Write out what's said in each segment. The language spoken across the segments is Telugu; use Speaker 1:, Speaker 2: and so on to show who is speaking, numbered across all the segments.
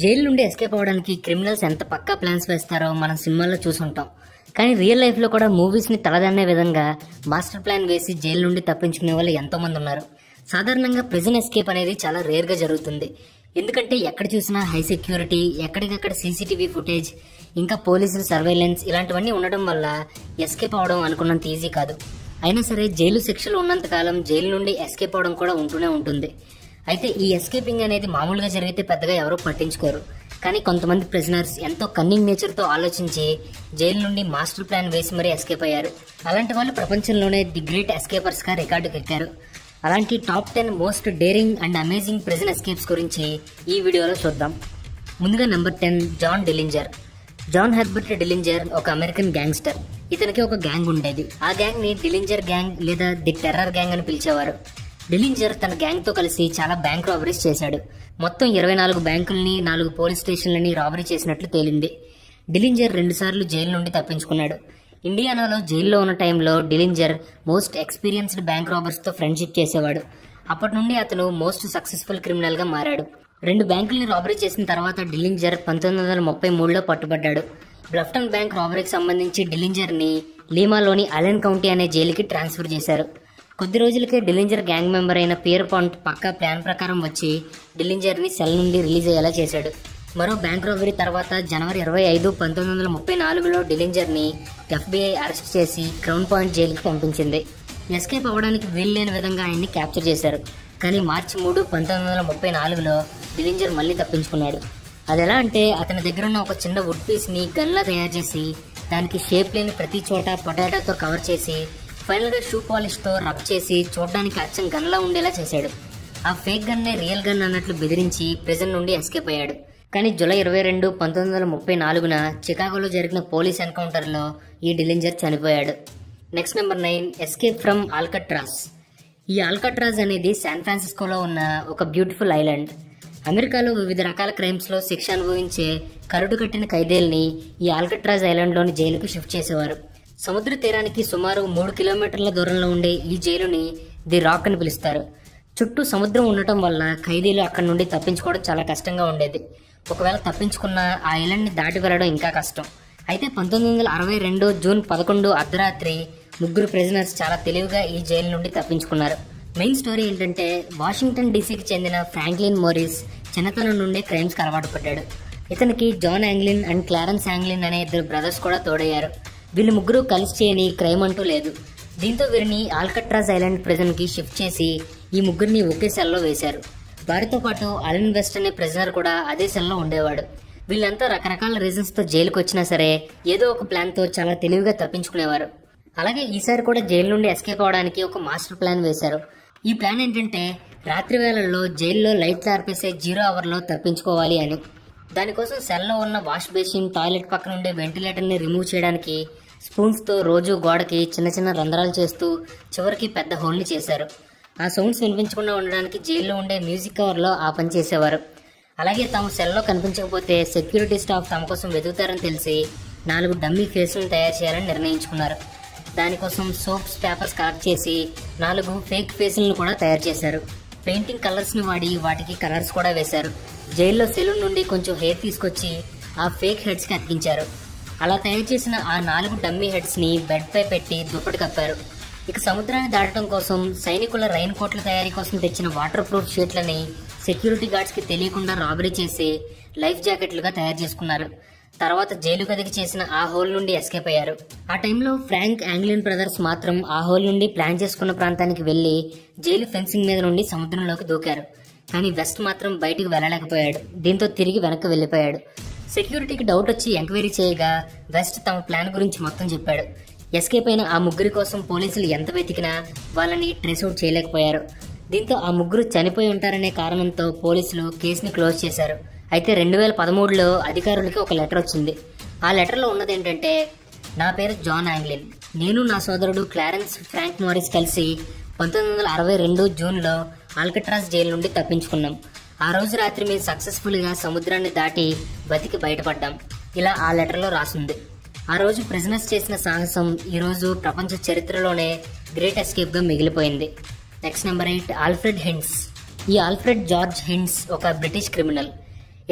Speaker 1: జైలు నుండి ఎస్కేప్ అవ్వడానికి క్రిమినల్స్ ఎంత పక్కా ప్లాన్స్ వేస్తారో మనం సినిమాల్లో చూసుంటాం కానీ రియల్ లైఫ్లో కూడా మూవీస్ని తలదన్నే విధంగా మాస్టర్ ప్లాన్ వేసి జైలు నుండి తప్పించుకునే వాళ్ళు ఎంతో మంది ఉన్నారు సాధారణంగా ప్రిజన్ ఎస్కేప్ అనేది చాలా రేర్గా జరుగుతుంది ఎందుకంటే ఎక్కడ చూసినా హై సెక్యూరిటీ ఎక్కడికక్కడ సీసీటీవీ ఫుటేజ్ ఇంకా పోలీసుల సర్వేలెన్స్ ఇలాంటివన్నీ ఉండడం వల్ల ఎస్కేప్ అవడం అనుకున్నంత ఈజీ కాదు అయినా సరే జైలు శిక్షలు ఉన్నంత కాలం జైలు నుండి ఎస్కేప్ అవడం కూడా ఉంటూనే ఉంటుంది అయితే ఈ ఎస్కేపింగ్ అనేది మామూలుగా జరిగితే పెద్దగా ఎవరూ పట్టించుకోరు కానీ కొంతమంది ప్రిజనర్స్ ఎంతో కన్నింగ్ నేచర్తో ఆలోచించి జైలు నుండి మాస్టర్ ప్లాన్ వేసి మరీ ఎస్కేప్ అయ్యారు అలాంటి వాళ్ళు ప్రపంచంలోనే ది గ్రేట్ ఎస్కేపర్స్గా రికార్డుకి ఎక్కారు అలాంటి top ten most daring and amazing prison escapes గురించి ఈ వీడియోలో చూద్దాం ముందుగా number ten John Dillinger John Herbert Dillinger ఒక అమెరికన్ గ్యాంగ్స్టర్ ఇతనికి ఒక గ్యాంగ్ ఉండేది ఆ గ్యాంగ్ ని డెలింజర్ గ్యాంగ్ లేదా ది టెర్రర్ గ్యాంగ్ అని పిలిచేవారు డెలింజర్ తన గ్యాంగ్ తో కలిసి చాలా బ్యాంక్ రాబరీస్ చేశాడు మొత్తం ఇరవై నాలుగు బ్యాంకుల్ని నాలుగు పోలీస్ స్టేషన్లని రాబరీ చేసినట్లు తేలింది డిలింజర్ రెండుసార్లు జైలు నుండి తప్పించుకున్నాడు ఇండియానాలో జైల్లో ఉన్న టైంలో Dillinger most experienced bank robbers తో ఫ్రెండ్షిప్ చేసేవాడు అప్పటి నుండి అతను మోస్ట్ సక్సెస్ఫుల్ క్రిమినల్ గా మారాడు రెండు బ్యాంకుల్ని రాబరీ చేసిన తర్వాత డిలింజర్ పంతొమ్మిది వందల ముప్పై మూడులో పట్టుబడ్డాడు బ్లఫ్టన్ బ్యాంక్ రాబరీకి సంబంధించి డిలింజర్ ని లీమాలోని అలెన్ కౌంటీ అనే జైలుకి ట్రాన్స్ఫర్ చేశారు కొద్ది రోజులకే డిలింజర్ గ్యాంగ్ మెంబర్ అయిన పియర్ పాంట్ పక్కా ప్లాన్ ప్రకారం వచ్చి డిలింజర్ ని సెల్ నుండి రిలీజ్ అయ్యేలా చేశాడు మరో బ్యాంక్ రాబరీ తర్వాత జనవరి ఇరవై ఐదు పంతొమ్మిది వందల ముప్పై నాలుగులో డిలింజర్ ని ఎఫ్బీఐ అరెస్ట్ చేసి క్రౌన్ పాయింట్ జైలుకి పంపించింది ఎస్కేప్ అవ్వడానికి వీల్లేని విధంగా ఆయన్ని క్యాప్చర్ చేశారు కానీ మార్చి మూడు పంతొమ్మిది వందల ముప్పై నాలుగులో డిలింజర్ మళ్ళీ తప్పించుకున్నాడు అది ఎలా అంటే అతని దగ్గర ఉన్న ఒక చిన్న వుడ్ పీస్ ని గన్లా తయారు చేసి దానికి షేప్ లేని ప్రతి చోట పొటాటోతో కవర్ చేసి ఫైనల్ గా షూ పాలిష్ తో రబ్ చేసి చూడడానికి అచ్చం గన్లా ఉండేలా చేశాడు ఆ ఫేక్ గన్నే రియల్ గన్ అన్నట్లు బెదిరించి ప్రిజన్ నుండి ఎస్కేప్ అయ్యాడు కానీ జూలై ఇరవై రెండు పంతొమ్మిది వందల ముప్పై నాలుగున చికాగోలో జరిగిన పోలీస్ ఎన్కౌంటర్లో ఈ డిలింజర్ చనిపోయాడు next number nine escape from Alcatraz ఈ ఆల్కట్రాజ్ అనేది శాన్ ఫ్రాన్సిస్కోలో ఉన్న ఒక బ్యూటిఫుల్ ఐలాండ్ అమెరికాలో వివిధ రకాల క్రైమ్స్ లో శిక్ష అనుభవించే కరుడు కట్టిన ఖైదీల్ని ఈ ఆల్కట్రాజ్ ఐలాండ్లోని జైలుకు షిఫ్ట్ చేసేవారు సముద్ర తీరానికి సుమారు మూడు కిలోమీటర్ల దూరంలో ఉండే ఈ జైలుని ది రాక్ అని పిలుస్తారు చుట్టూ సముద్రం ఉండటం వల్ల ఖైదీలు అక్కడి నుండి తప్పించుకోవడం చాలా కష్టంగా ఉండేది ఒకవేళ తప్పించుకున్న ఆ ఐలాండ్ని దాటి వెళ్ళడం ఇంకా కష్టం అయితే పంతొమ్మిది వందల అరవై రెండు జూన్ పదకొండు అర్ధరాత్రి ముగ్గురు ప్రిజనర్స్ చాలా తెలివిగా ఈ జైలు నుండి తప్పించుకున్నారు మెయిన్ స్టోరీ ఏంటంటే వాషింగ్టన్ డీసీకి చెందిన ఫ్రాంక్లిన్ మోరిస్ చిన్నతనం నుండే క్రైమ్స్కి అలవాటు పడ్డాడు ఇతనికి John Anglin and Clarence Anglin అనే ఇద్దరు బ్రదర్స్ కూడా తోడయ్యారు వీళ్ళు ముగ్గురు కలిసి చేయని క్రైమ్ అంటూ లేదు దీంతో వీరిని ఆల్కట్రాజ్ ఐలాండ్ ప్రిజన్ కి షిఫ్ట్ చేసి ఈ ముగ్గురిని ఒకే సెల్లో వేశారు వారితో పాటు అలెన్ వెస్ట్ అనే ప్రిజనర్ కూడా అదే సెల్లో ఉండేవాడు వీళ్ళంతా రకరకాల రీజన్స్ తో జైలుకు వచ్చినా సరే ఏదో ఒక ప్లాన్ తో చాలా తెలివిగా తప్పించుకునేవారు అలాగే ఈసారి కూడా జైలు నుండి ఎస్కేప్ అవడానికి ఒక మాస్టర్ ప్లాన్ వేశారు ఈ ప్లాన్ ఏంటంటే రాత్రి వేళల్లో జైల్లో లైట్లు ఆర్పేసే జీరో అవర్లో తప్పించుకోవాలి అని దానికోసం సెల్లో ఉన్న వాష్ బేసిన్ టాయిలెట్ పక్కన ఉండే వెంటిలేటర్ని రిమూవ్ చేయడానికి స్పూన్స్తో రోజు గోడకి చిన్న చిన్న రంధ్రాలు చేస్తూ చివరికి పెద్ద హోల్ని చేశారు ఆ సౌండ్స్ వినిపించకుండా ఉండడానికి జైల్లో ఉండే మ్యూజిక్ కవర్లో ఆ పని చేసేవారు అలాగే తాము సెల్లో కనిపించకపోతే సెక్యూరిటీ స్టాఫ్ తమ కోసం వెతుకుతారని తెలిసి నాలుగు డమ్మీ ఫేస్లను తయారు చేయాలని నిర్ణయించుకున్నారు దానికోసం సోప్స్ పేపర్స్ కలెక్ట్ చేసి నాలుగు ఫేక్ ఫేసులను కూడా తయారు చేశారు పెయింటింగ్ కలర్స్ ని వాడి వాటికి కలర్స్ కూడా వేశారు జైల్లో సెలూన్ నుండి కొంచెం హెయిర్ తీసుకొచ్చి ఆ ఫేక్ హెడ్స్ కి అతికించారు అలా తయారు చేసిన ఆ నాలుగు డమ్మీ హెడ్స్ ని బెడ్ పై పెట్టి దుప్పటి కప్పారు ఇక సముద్రాన్ని దాటడం కోసం సైనికుల రైన్ కోట్ల తయారీ కోసం తెచ్చిన వాటర్ ప్రూఫ్ షీట్లని సెక్యూరిటీ గార్డ్స్ కి తెలియకుండా రాబరీ చేసి లైఫ్ జాకెట్లుగా తయారు చేసుకున్నారు తర్వాత జైలు గదికి చేసిన ఆ హోల్ నుండి ఎస్కేప్ అయ్యారు ఆ టైంలో ఫ్రాంక్ యాంగ్లిన్ బ్రదర్స్ మాత్రం ఆ హోల్ నుండి ప్లాన్ చేసుకున్న ప్రాంతానికి వెళ్లి జైలు ఫెన్సింగ్ మీద నుండి సముద్రంలోకి దూకారు కానీ వెస్ట్ మాత్రం బయటికి వెళ్ళలేకపోయాడు దీంతో తిరిగి వెనక్కి వెళ్ళిపోయాడు సెక్యూరిటీకి డౌట్ వచ్చి ఎంక్వైరీ చేయగా వెస్ట్ తమ ప్లాన్ గురించి మొత్తం చెప్పాడు ఎస్కేప్ అయిన ఆ ముగ్గురి కోసం పోలీసులు ఎంత వెతికినా వాళ్ళని ట్రేస్ అవుట్ చేయలేకపోయారు దీంతో ఆ ముగ్గురు చనిపోయి ఉంటారనే కారణంతో పోలీసులు కేసుని క్లోజ్ చేశారు అయితే రెండు వేల పదమూడులో అధికారులకి ఒక లెటర్ వచ్చింది ఆ లెటర్లో ఉన్నది ఏంటంటే నా పేరు జాన్ యాంగ్లిన్ నేను నా సోదరుడు క్లారెన్స్ ఫ్రాంక్ మారిస్ కలిసి పంతొమ్మిది వందల అరవై రెండు జూన్లో ఆల్కట్రాస్ జైలు నుండి తప్పించుకున్నాం ఆ రోజు రాత్రి మేము సక్సెస్ఫుల్గా సముద్రాన్ని దాటి బతికి బయటపడ్డాం ఇలా ఆ లెటర్లో రాసుంది ఆ రోజు ప్రిజనర్స్ చేసిన సాహసం ఈ రోజు ప్రపంచ చరిత్రలోనే గ్రేట్ ఎస్కేప్ గా మిగిలిపోయింది next number eight Alfred Hinds ఈ ఆల్ఫ్రెడ్ జార్జ్ హిండ్స్ ఒక బ్రిటిష్ క్రిమినల్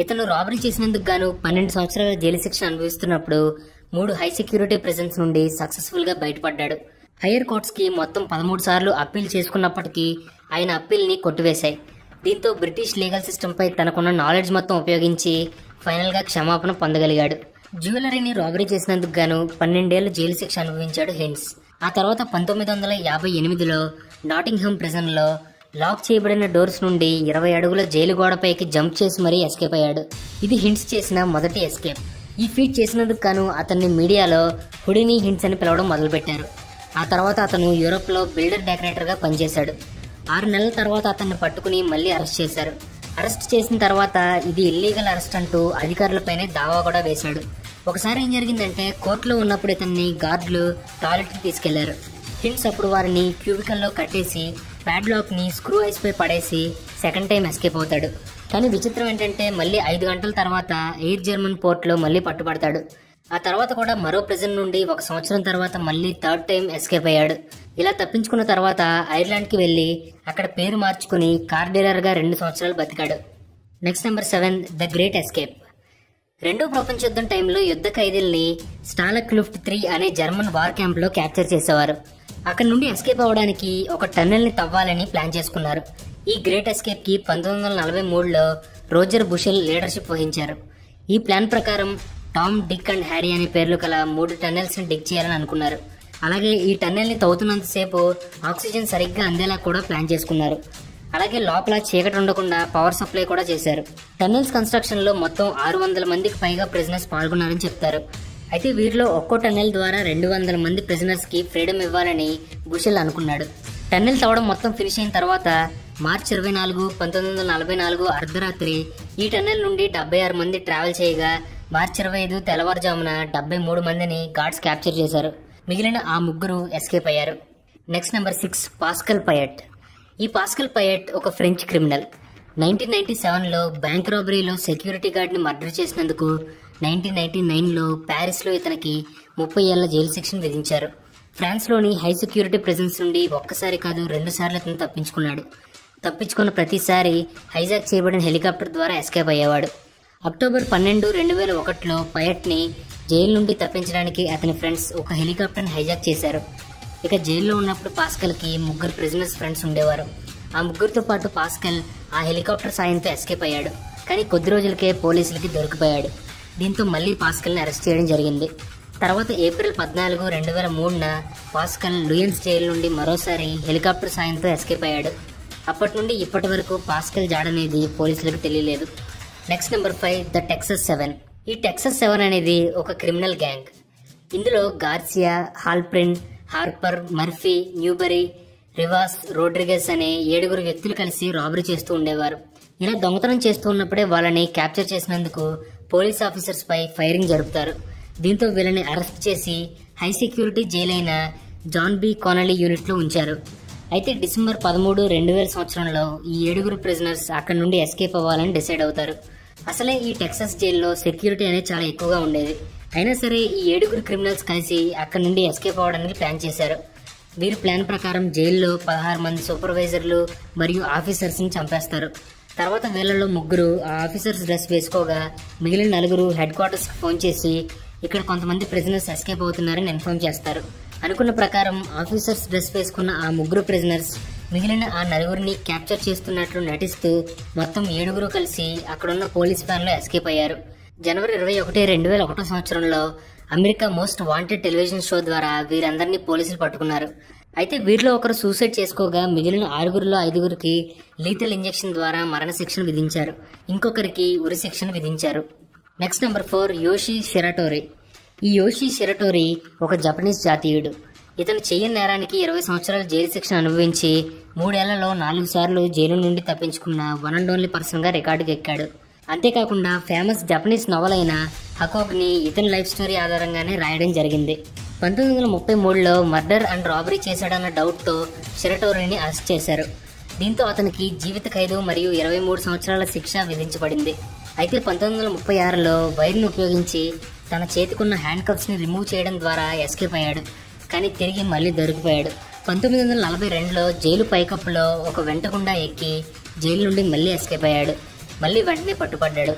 Speaker 1: ఇతను రాబరీ చేసినందుకు గాను పన్నెండు సంవత్సరాల జైలు శిక్ష అనుభవిస్తున్నప్పుడు మూడు హై సెక్యూరిటీ ప్రెజెన్స్ నుండి సక్సెస్ఫుల్ గా బయటపడ్డాడు హయ్యర్ కోర్ట్స్ కి మొత్తం పదమూడు సార్లు అప్పీల్ చేసుకున్నప్పటికీ ఆయన అప్పీల్ ని కొట్టివేశాయి దీంతో బ్రిటిష్ లీగల్ సిస్టమ్ పై తనకున్న నాలెడ్జ్ మొత్తం ఉపయోగించి ఫైనల్ గా క్షమాపణ పొందగలిగాడు జ్యువెలరీని రాబరీ చేసినందుకు గాను పన్నెండేళ్లు జైలు శిక్ష అనుభవించాడు హిన్స్ ఆ తర్వాత పంతొమ్మిది వందల యాభై ఎనిమిదిలో నాటింగ్హమ్ ప్రిజన్ లో లాక్ చేయబడిన డోర్స్ నుండి ఇరవై అడుగుల జైలు గోడపైకి జంప్ చేసి మరీ ఎస్కేప్ అయ్యాడు ఇది హింట్స్ చేసిన మొదటి ఎస్కేప్ ఈ ఫీట్ చేసినందుకు గాను అతన్ని మీడియాలో హుడిని హింట్స్ అని పిలవడం మొదలుపెట్టారు ఆ తర్వాత అతను యూరోప్ లో బిల్డర్ డెకరేటర్ గా పనిచేశాడు ఆరు నెలల తర్వాత అతన్ని పట్టుకుని మళ్ళీ అరెస్ట్ చేశారు అరెస్ట్ చేసిన తర్వాత ఇది ఇల్లీగల్ అరెస్ట్ అంటూ అధికారులపైనే దావా కూడా వేశాడు ఒకసారి ఏం జరిగిందంటే కోర్టులో ఉన్నప్పుడు ఇతన్ని గార్డులు టాయిలెట్కి తీసుకెళ్లారు హింట్స్ అప్పుడు వారిని క్యూబికల్లో కట్టేసి ప్యాడ్లాక్ ని స్క్రూ ఐస్ పై పడేసి సెకండ్ టైం ఎస్కేప్ అవుతాడు కానీ విచిత్రం ఏంటంటే మళ్ళీ ఐదు గంటల తర్వాత ఎయిర్ జర్మన్ పోర్ట్ లో మళ్ళీ పట్టుబడతాడు ఆ తర్వాత కూడా మరో ప్రెజెంట్ నుండి ఒక సంవత్సరం తర్వాత మళ్ళీ థర్డ్ టైం ఎస్కేప్ అయ్యాడు ఇలా తప్పించుకున్న తర్వాత ఐర్లాండ్ కి వెళ్లి అక్కడ పేరు మార్చుకుని కార్ డీలర్ గా రెండు సంవత్సరాలు బతికాడు next number seven the great escape రెండో ప్రపంచ యుద్ధం టైంలో యుద్ధ ఖైదీల్ని స్టాలక్ లుఫ్ట్ త్రీ అనే జర్మన్ వార్ క్యాంప్ లో క్యాప్చర్ చేసేవారు అక్కడ నుండి ఎస్కేప్ అవ్వడానికి ఒక టన్నెల్ ని తవ్వాలని ప్లాన్ చేసుకున్నారు ఈ గ్రేట్ ఎస్కేప్ కి పంతొమ్మిది వందల నలభై మూడులో రోజర్ బుషెల్ లీడర్షిప్ వహించారు ఈ ప్లాన్ ప్రకారం టామ్ డిక్ అండ్ హ్యారీ అనే పేర్లు గల మూడు టన్నెల్స్ ని డిక్ చేయాలని అనుకున్నారు అలాగే ఈ టన్నెల్ ని తవ్వుతున్నంతసేపు ఆక్సిజన్ సరిగ్గా అందేలా కూడా ప్లాన్ చేసుకున్నారు అలాగే లోపల చీకటి ఉండకుండా పవర్ సప్లై కూడా చేశారు టన్నెల్స్ కన్స్ట్రక్షన్ లో మొత్తం ఆరు వందల మందికి పైగా ప్రిజనర్స్ పాల్గొన్నారని చెప్తారు అయితే వీరిలో ఒక్కో టన్నెల్ ద్వారా రెండు వందల మంది ప్రిజనర్స్ కి ఫ్రీడమ్ ఇవ్వాలని బుషెల్ అనుకున్నాడు టన్నెల్ తవ్వడం మొత్తం ఫినిష్ అయిన తర్వాత మార్చి ఇరవై నాలుగు పంతొమ్మిది వందల నలభై నాలుగు అర్ధరాత్రి ఈ టన్నెల్ నుండి డెబ్బై ఆరు మంది ట్రావెల్ చేయగా మార్చి ఇరవై ఐదు తెల్లవారుజామున డెబ్బై మూడు మందిని గార్డ్స్ క్యాప్చర్ చేశారు మిగిలిన ఆ ముగ్గురు ఎస్కేప్ అయ్యారు next number six Pascal Payet ఈ పాస్కల్ పయట్ ఒక ఫ్రెంచ్ క్రిమినల్ నైన్టీన్ నైన్టీ సెవెన్లో బ్యాంక్ రాబరీలో సెక్యూరిటీ గార్డ్ని మర్డర్ చేసినందుకు నైన్టీన్ నైన్టీ నైన్లో ప్యారిస్లో ఇతనికి ముప్పై ఏళ్ల జైలు శిక్షను విధించారు ఫ్రాన్స్లోని హై సెక్యూరిటీ ప్రెజెన్స్ నుండి ఒక్కసారి కాదు రెండు సార్లు అతను తప్పించుకున్నాడు తప్పించుకున్న ప్రతిసారి హైజాక్ చేయబడిన హెలికాప్టర్ ద్వారా ఎస్కేప్ అయ్యేవాడు అక్టోబర్ పన్నెండు రెండు వేల ఒకటిలో పయట్ని జైలు నుండి తప్పించడానికి అతని ఫ్రెండ్స్ ఒక హెలికాప్టర్ని హైజాక్ చేశారు ఇక జైల్లో ఉన్నప్పుడు పాస్కల్కి ముగ్గురు ప్రిజనర్స్ ఫ్రెండ్స్ ఉండేవారు ఆ ముగ్గురితో పాటు పాస్కల్ ఆ హెలికాప్టర్ సాయంతో ఎస్కేప్ అయ్యాడు కానీ కొద్ది రోజులకే పోలీసులకి దొరికిపోయాడు దీంతో మళ్ళీ పాస్కల్ని అరెస్ట్ చేయడం జరిగింది తర్వాత ఏప్రిల్ పద్నాలుగు రెండు వేల మూడున పాస్కల్ లూయన్స్ జైలు నుండి మరోసారి హెలికాప్టర్ సాయంతో ఎస్కేప్ అయ్యాడు అప్పటి నుండి ఇప్పటి వరకు పాస్కల్ జాడనేది పోలీసులకు తెలియలేదు next number five the Texas seven ఈ టెక్సస్ సెవెన్ అనేది ఒక క్రిమినల్ గ్యాంగ్ ఇందులో Garcia Halprin Harper Murphy Newbury Rivas Rodriguez అనే ఏడుగురు వ్యక్తులు కలిసి రాబరీ చేస్తూ ఉండేవారు ఇలా దొంగతనం చేస్తూ ఉన్నప్పుడే వాళ్ళని క్యాప్చర్ చేసినందుకు పోలీస్ ఆఫీసర్స్ పై ఫైరింగ్ జరుపుతారు దీంతో వీళ్ళని అరెస్ట్ చేసి హై సెక్యూరిటీ జైలైన జాన్ బి కానలీ యూనిట్ లో ఉంచారు అయితే డిసెంబర్ పదమూడు రెండు వేల సంవత్సరంలో ఈ ఏడుగురు ప్రిజనర్స్ అక్కడ నుండి ఎస్కేప్ అవ్వాలని డిసైడ్ అవుతారు అసలే ఈ టెక్సస్ జైల్లో సెక్యూరిటీ అనేది చాలా ఎక్కువగా ఉండేది అయినా సరే ఈ ఏడుగురు క్రిమినల్స్ కలిసి అక్కడ నుండి ఎస్కేప్ అవ్వడానికి ప్లాన్ చేశారు వీరి ప్లాన్ ప్రకారం జైల్లో పదహారు మంది సూపర్వైజర్లు మరియు ఆఫీసర్స్ ని చంపేస్తారు తర్వాత వీళ్ళలో ముగ్గురు ఆ ఆఫీసర్స్ డ్రెస్ వేసుకోగా మిగిలిన నలుగురు హెడ్ క్వార్టర్స్ ఫోన్ చేసి ఇక్కడ కొంతమంది ప్రిజనర్స్ ఎస్కేప్ అవుతున్నారని ఇన్ఫార్మ్ చేస్తారు అనుకున్న ప్రకారం ఆఫీసర్స్ డ్రెస్ వేసుకున్న ఆ ముగ్గురు ప్రిజనర్స్ మిగిలిన ఆ నలుగురిని క్యాప్చర్ చేస్తున్నట్లు నటిస్తూ మొత్తం ఏడుగురు కలిసి అక్కడున్న పోలీస్ వ్యాన్ లో ఎస్కేప్ అయ్యారు జనవరి ఇరవై ఒకటి రెండు వేల ఒకటో సంవత్సరంలో America most wanted television show ద్వారా వీరందరినీ పోలీసులు పట్టుకున్నారు అయితే వీరిలో ఒకరు సూసైడ్ చేసుకోగా మిగిలిన ఆరుగురిలో ఐదుగురికి లీతల్ ఇంజెక్షన్ ద్వారా మరణశిక్షను విధించారు ఇంకొకరికి ఉరి శిక్షను విధించారు next number four Yoshie Shiratori ఈ యోషి షిరటోరి ఒక జపనీస్ జాతీయుడు ఇతను చెయ్యని నేరానికి ఇరవై సంవత్సరాల జైలు శిక్షణ అనుభవించి మూడేళ్లలో నాలుగు సార్లు జైలు నుండి తప్పించుకున్న వన్ అండ్ ఓన్లీ పర్సన్ గా రికార్డుకి ఎక్కాడు అంతేకాకుండా ఫేమస్ జపనీస్ నవల్ అయిన హకోగ్ని ఇతని లైఫ్ స్టోరీ ఆధారంగానే రాయడం జరిగింది పంతొమ్మిది వందల ముప్పై మూడులో మర్డర్ అండ్ రాబరీ చేశాడన్న డౌట్తో షిరటోరిని అరెస్ట్ చేశారు దీంతో అతనికి జీవిత ఖైదు మరియు ఇరవై మూడు సంవత్సరాల శిక్ష విధించబడింది అయితే పంతొమ్మిది వందల ముప్పై ఆరులో వైర్ను ఉపయోగించి తన చేతికున్న హ్యాండ్ కప్స్ ని రిమూవ్ చేయడం ద్వారా ఎస్కేప్ అయ్యాడు కానీ తిరిగి మళ్ళీ దొరికిపోయాడు పంతొమ్మిది వందల నలభై రెండులో జైలు పైకప్పులో ఒక వెంటకుండా ఎక్కి జైలు నుండి మళ్ళీ ఎస్కేప్ అయ్యాడు మళ్ళీ వెంటనే పట్టుపడ్డాడు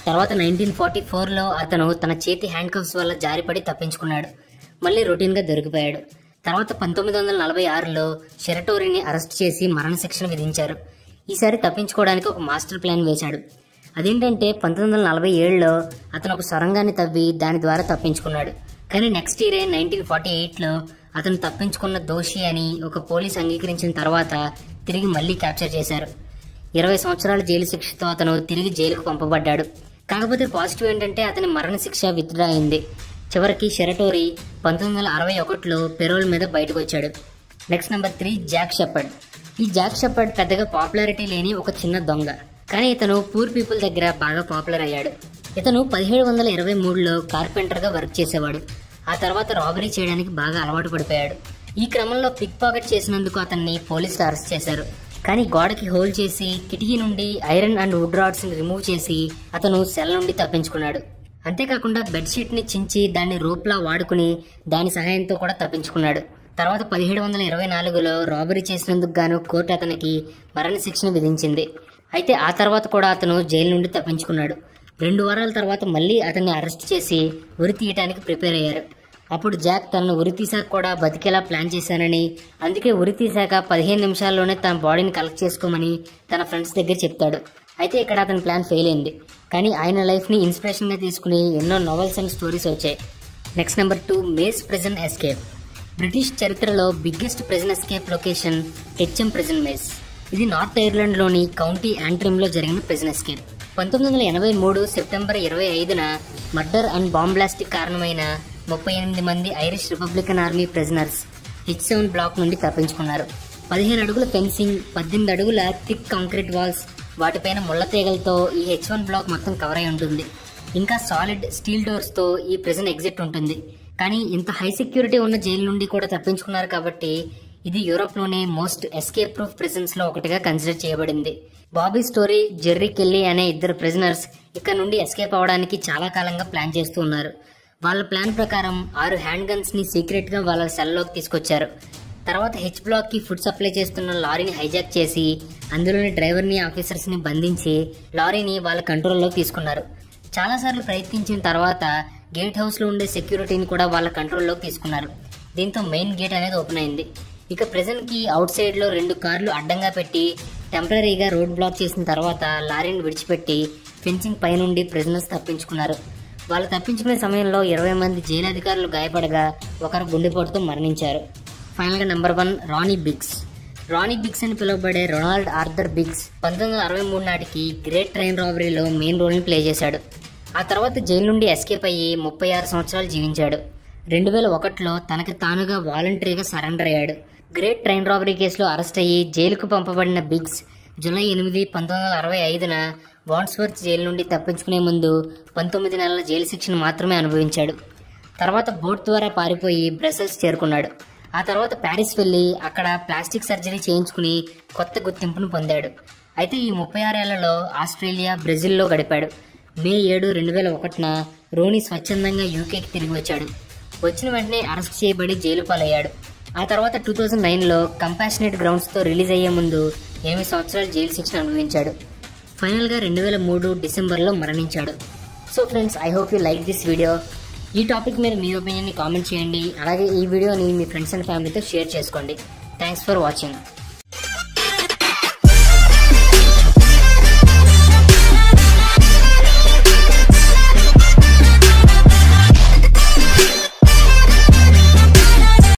Speaker 1: తర్వాత నైన్టీన్ ఫార్టీ ఫోర్లో అతను తన చేతి హ్యాండ్ కఫ్స్ వల్ల జారిపడి తప్పించుకున్నాడు మళ్ళీ రొటీన్గా దొరికిపోయాడు తర్వాత పంతొమ్మిది వందల నలభై ఆరులో షెరటోరీని అరెస్ట్ చేసి మరణశిక్షణ విధించారు ఈసారి తప్పించుకోవడానికి ఒక మాస్టర్ ప్లాన్ వేశాడు అదేంటంటే పంతొమ్మిది వందల నలభై ఏడులో అతను ఒక సొరంగాన్ని తవ్వి దాని ద్వారా తప్పించుకున్నాడు కానీ నెక్స్ట్ ఇయరే నైన్టీన్ ఫార్టీ ఎయిట్లో అతను తప్పించుకున్న దోషి అని ఒక పోలీస్ అంగీకరించిన తర్వాత తిరిగి మళ్ళీ క్యాప్చర్ చేశారు ఇరవై సంవత్సరాల జైలు శిక్షతో అతను తిరిగి జైలుకు పంపబడ్డాడు కాకపోతే పాజిటివ్ ఏంటంటే అతని మరణశిక్ష విత్డ్రా అయింది చివరికి షెరటోరీ పంతొమ్మిది వందల అరవై ఒకటిలో పెరోల్ మీద బయటకు వచ్చాడు next number three Jack Sheppard ఈ జాక్ షెపర్డ్ పెద్దగా పాపులారిటీ లేని ఒక చిన్న దొంగ కానీ ఇతను పూర్ పీపుల్ దగ్గర బాగా పాపులర్ అయ్యాడు ఇతను పదిహేడు వందల ఇరవై మూడులో కార్పెంటర్గా వర్క్ చేసేవాడు ఆ తర్వాత రాబరీ చేయడానికి బాగా అలవాటు పడిపోయాడు ఈ క్రమంలో పిక్ పాకెట్ చేసినందుకు అతన్ని పోలీసులు అరెస్ట్ చేశారు కానీ గోడకి హోల్ చేసి కిటికీ నుండి ఐరన్ అండ్ వుడ్ రాడ్స్ ని రిమూవ్ చేసి అతను సెల్ నుండి తప్పించుకున్నాడు అంతేకాకుండా బెడ్షీట్ ని చించి దాన్ని రోప్లా వాడుకుని దాని సహాయంతో కూడా తప్పించుకున్నాడు తర్వాత పదిహేడు వందల ఇరవై నాలుగులో రాబరీ చేసినందుకు గాను కోర్టు అతనికి మరణశిక్షణ విధించింది అయితే ఆ తర్వాత కూడా అతను జైలు నుండి తప్పించుకున్నాడు రెండు వారాల తర్వాత మళ్ళీ అతన్ని అరెస్ట్ చేసి ఉరి తీయటానికి ప్రిపేర్ అయ్యారు అప్పుడు జాక్ తనను ఉరి తీసాక కూడా బతికేలా ప్లాన్ చేశానని అందుకే ఉరి తీశాక పదిహేను నిమిషాల్లోనే తన బాడీని కలెక్ట్ చేసుకోమని తన ఫ్రెండ్స్ దగ్గర చెప్తాడు అయితే ఇక్కడ అతని ప్లాన్ ఫెయిల్ అయింది కానీ ఆయన లైఫ్ని ఇన్స్పిరేషన్గా తీసుకుని ఎన్నో నావెల్స్ అండ్ స్టోరీస్ వచ్చాయి next number two Maze prison escape British చరిత్రలో biggest prison escape location HM prison Maze ఇది నార్త్ ఐర్లాండ్లోని కౌంటీ యాంట్రిమ్లో జరిగిన ప్రెజన్ ఎస్కేప్ పంతొమ్మిది వందల ఎనభై మూడు సెప్టెంబర్ ఇరవై ఐదున మర్డర్ అండ్ బాంబ్ బ్లాస్ట్కి కారణమైన ముప్పై ఎనిమిది మంది Irish Republican Army prisoners H seven block నుండి తప్పించుకున్నారు పదిహేను అడుగుల ఫెన్సింగ్ పద్దెనిమిది అడుగుల థిక్ కాంక్రీట్ వాల్స్ వాటిపైన ముళ్ళ తీగలతో ఈ హెచ్ వన్ బ్లాక్ మొత్తం కవర్ అయి ఉంటుంది ఇంకా సాలిడ్ స్టీల్ డోర్స్తో ఈ ప్రెజెంట్ ఎగ్జిట్ ఉంటుంది కానీ ఇంత హై సెక్యూరిటీ ఉన్న జైలు నుండి కూడా తప్పించుకున్నారు కాబట్టి ఇది యూరోప్లోనే మోస్ట్ ఎస్కేప్ ప్రూఫ్ ప్రిజన్స్లో ఒకటిగా కన్సిడర్ చేయబడింది బాబీ స్టోరీ జెర్రీ కెల్లీ అనే ఇద్దరు ప్రిజనర్స్ ఇక్కడ నుండి ఎస్కేప్ అవ్వడానికి చాలా కాలంగా ప్లాన్ చేస్తూ ఉన్నారు వాళ్ళ ప్లాన్ ప్రకారం ఆరు హ్యాండ్ గన్స్ ని సీక్రెట్ గా వాళ్ళ సెల్లోకి తీసుకొచ్చారు తర్వాత హెచ్ బ్లాక్ కి ఫుడ్ సప్లై చేస్తున్న లారీని హైజాక్ చేసి అందులోని డ్రైవర్ ని ఆఫీసర్స్ ని బంధించి లారీని వాళ్ళ కంట్రోల్లోకి తీసుకున్నారు చాలాసార్లు ప్రయత్నించిన తర్వాత గేట్ హౌస్ లో ఉండే సెక్యూరిటీని కూడా వాళ్ళ కంట్రోల్లోకి తీసుకున్నారు దీంతో మెయిన్ గేట్ అనేది ఓపెన్ అయింది ఇక ప్రెజెంట్ కి అవుట్ సైడ్ లో రెండు కార్లు అడ్డంగా పెట్టి టెంపరీగా రోడ్ బ్లాక్ చేసిన తర్వాత లారీని విడిచిపెట్టి ఫెన్సింగ్ పైనుండి ప్రిజనర్స్ తప్పించుకున్నారు వాళ్ళు తప్పించుకునే సమయంలో ఇరవై మంది జైలు అధికారులు గాయపడగా ఒకరు గుండెపోటుతో మరణించారు ఫైనల్గా number one Ronnie Biggs Ronnie Biggs అని పిలువబడే రొనాల్డ్ ఆర్థర్ బిగ్స్ పంతొమ్మిది వందల అరవై మూడు నాటికి గ్రేట్ ట్రైన్ రాబరీలో మెయిన్ రోల్ని ప్లే చేశాడు ఆ తర్వాత జైలు నుండి ఎస్కేప్ అయ్యి ముప్పై ఆరు సంవత్సరాలు జీవించాడు రెండు వేల ఒకటిలో తనకి తానుగా వాలంటరీగా సరెండర్ అయ్యాడు గ్రేట్ ట్రైన్ రాబరీ కేసులో అరెస్ట్ అయ్యి జైలుకు పంపబడిన బిగ్స్ జూలై ఎనిమిది పంతొమ్మిది వందల అరవై ఐదున వాన్స్వర్త్ జైలు నుండి తప్పించుకునే ముందు పంతొమ్మిది నెలల జైలు శిక్షను మాత్రమే అనుభవించాడు తర్వాత బోట్ ద్వారా పారిపోయి బ్రసెల్స్ చేరుకున్నాడు ఆ తర్వాత ప్యారిస్ వెళ్ళి అక్కడ ప్లాస్టిక్ సర్జరీ చేయించుకుని కొత్త గుర్తింపును పొందాడు అయితే ఈ ముప్పై ఆరేళ్లలో ఆస్ట్రేలియా బ్రెజిల్లో గడిపాడు మే ఏడు రెండు వేల ఒకటిన రోని స్వచ్ఛందంగా యూకేకి తిరిగి వచ్చాడు వచ్చిన వెంటనే అరెస్ట్ చేయబడి జైలు పాలయ్యాడు ఆ తర్వాత టూ థౌజండ్ నైన్లో కంపాషనేట్ గ్రౌండ్స్తో రిలీజ్ అయ్యే ముందు ఎనిమిది సంవత్సరాలు జైలు శిక్షణ అనుభవించాడు ఫైనల్గా రెండు వేల మూడు డిసెంబర్లో మరణించాడు so friends I hope you like this video ఈ టాపిక్ మీద మీ ఒపీనియన్ని కామెంట్ చేయండి అలాగే ఈ వీడియోని మీ ఫ్రెండ్స్ అండ్ ఫ్యామిలీతో షేర్ చేసుకోండి థ్యాంక్స్ ఫర్ వాచింగ్